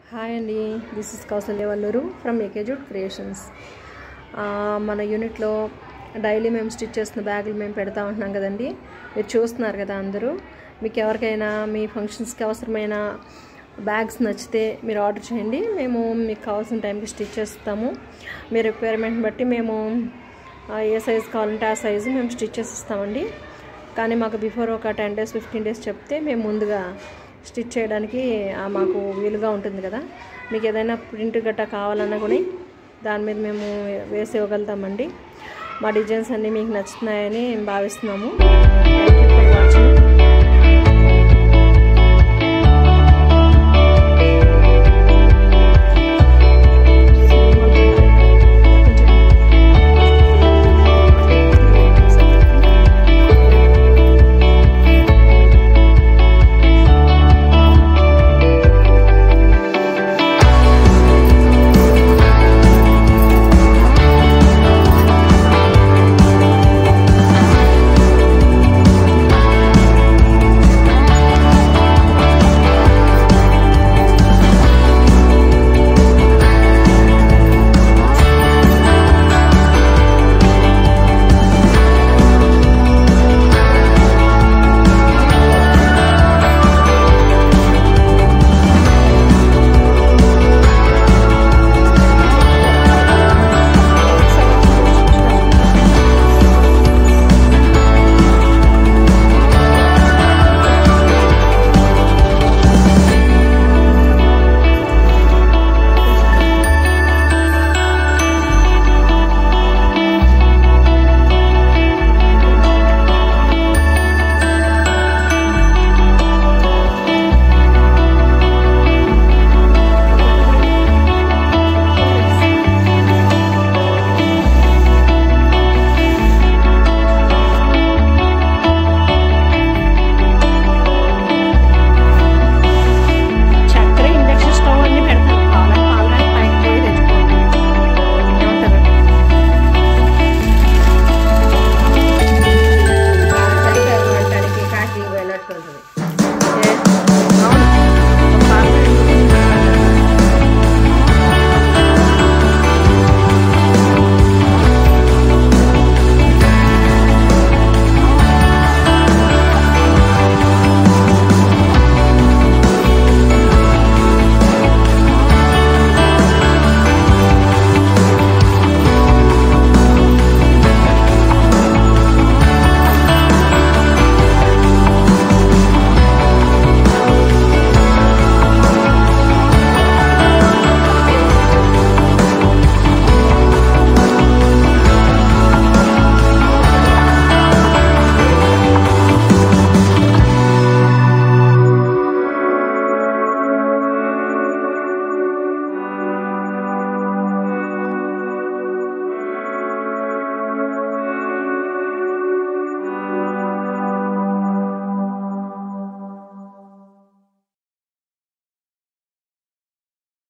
hi అండి this is Kousalya Valluru from ఏకేజుడ్ creations మన యూనిట్లో డైలీ మేము స్టిచ్ చేస్తున్న బ్యాగులు మేము పెడతా ఉంటున్నాం కదండి మీరు చూస్తున్నారు కదా అందరూ మీకు ఎవరికైనా మీ ఫంక్షన్స్కి అవసరమైన బ్యాగ్స్ నచ్చితే మీరు ఆర్డర్ చేయండి మేము మీకు కావాల్సిన టైంకి స్టిచ్ చేస్తాము మీ రిక్వైర్మెంట్ బట్టి మేము ఆ, ఏ సైజ్ కావాలంటే ఆ సైజు మేము స్టిచ్ చేసి ఇస్తామండి కానీ మాకు బిఫోర్ ఒక టెన్ డేస్ ఫిఫ్టీన్ డేస్ చెప్తే మేము ముందుగా స్టిచ్ చేయడానికి ఆ, మాకు వీలుగా ఉంటుంది కదా మీకు ఏదైనా ప్రింట్ గట్టా కావాలన్నా కూడా దాని మీద మేము వేసి ఇవ్వగలుగుతామండి మా డిజైన్స్ అన్నీ మీకు నచ్చుతున్నాయని భావిస్తున్నాము